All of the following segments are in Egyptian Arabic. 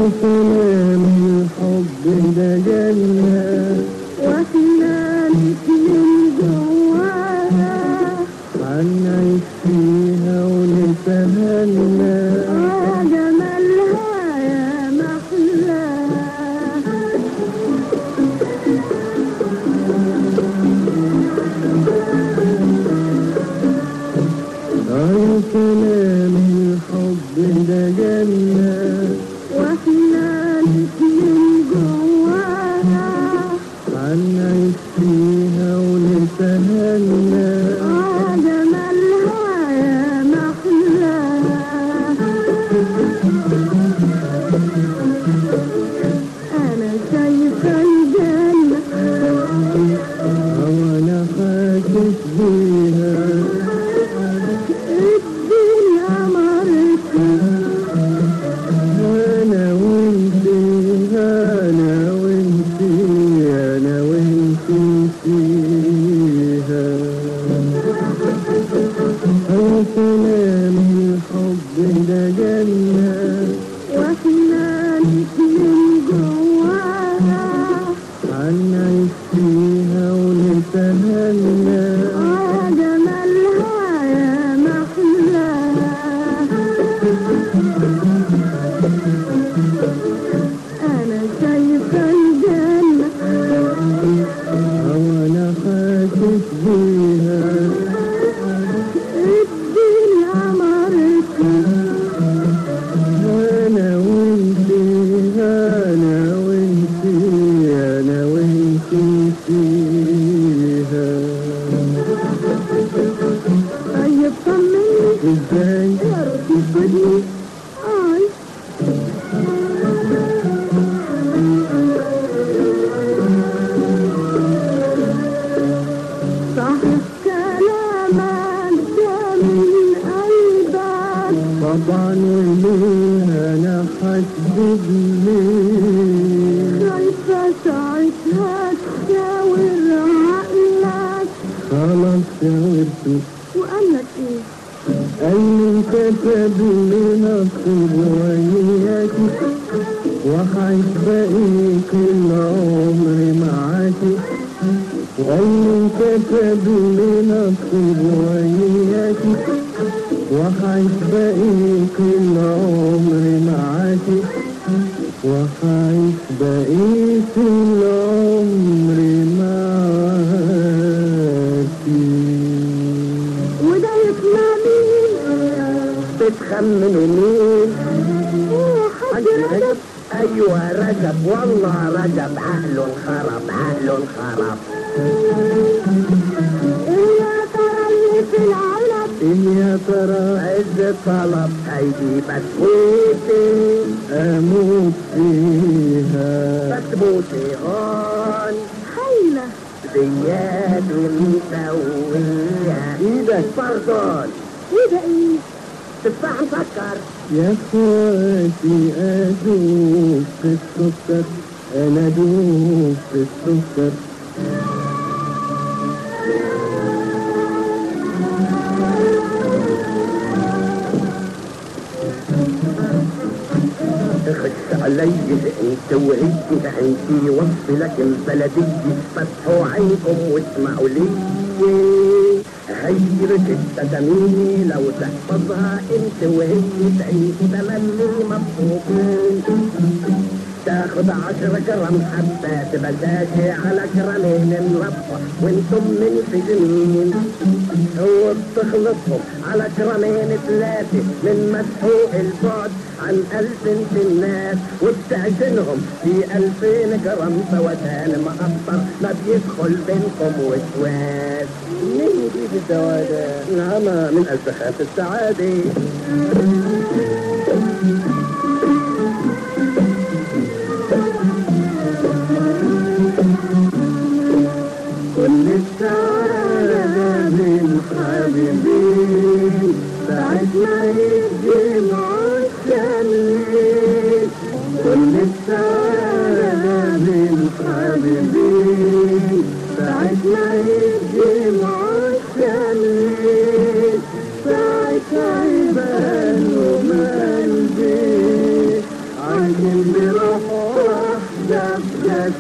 سلام الحب ده جنة واحنا الاتنين جواها هنعيش فيها ونتهنى اه جمالها يا محلاها أي سلام الحب ده جنة واحنا الاتنين جواها هنعيش فيها ونتهنى اه جمالها يا محلاها انا شايفه الجنه وأنا حاسس بيها الدنيا مرت أنا وأنت أنا وأنت أنا وأنت فيها أي سلام الحب ده جنة واحنا الاتنين جواها هنعيش فيها ونتهنى اه جمالها يا محلاها انا شايفه الجنه وأنا حاسس بيها الدنيا مرت أنا وأنت أنا وأنت أنا وأنت فيها طيب طمني إزاي يا رب خدني اي صحيح كلامك ده من قلبك طبعا وليه أنا حاسس ليه خايفة ساعتها تشاور عقلك خلاص شاورته وقالك ايه أي كتب لنا وياكي وحعيش بقيت العمر معاكي وأي كتب لنا وياكي وحعيش بقيت العمر معاكي وحعيش بقيت العمر معاكي وده يسمع مين بتخمنوا مين اوه حاج رجب ايوه رجب والله رجب عقله انخرب عقله انخرب ايه يا ترى اللي في العلب إيه يا ترى عز طلب هيجي بسبوتي أموت فيها بسبوتي هون هايلة زياد ومسويها إيدك باردون ايه ده ايه تفاح مسكر يا اخواتي ادوب في السكر انا ادوب في السكر تخش علي انت وانت عندي وصف لك البلدي فتحوا عينكم واسمعوا لي غيرة التدمير لو تحفظها انت وانت تعيش تملي مبسوطين تاخد عشر جرام حتى تبقى داشي على جرامين مربى وانتم من سجنين هو بتخلصهم على جرامين ثلاثة من مسحوق البعد عن ألف انت الناس وبتعجنهم في ألفين جرام سوتان مقطر ما بيدخل بينكم وسواس مين يجيب الدواء ده؟ نعمة من أزخات السعادة كل السعادة من حبيبي ساعة ما يجمع الشمس كل السعادة من حبيبي ساعة ما يجمع الشمس ساعة يبان وما قلبي عايشين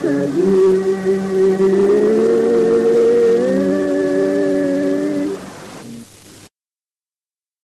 تجيب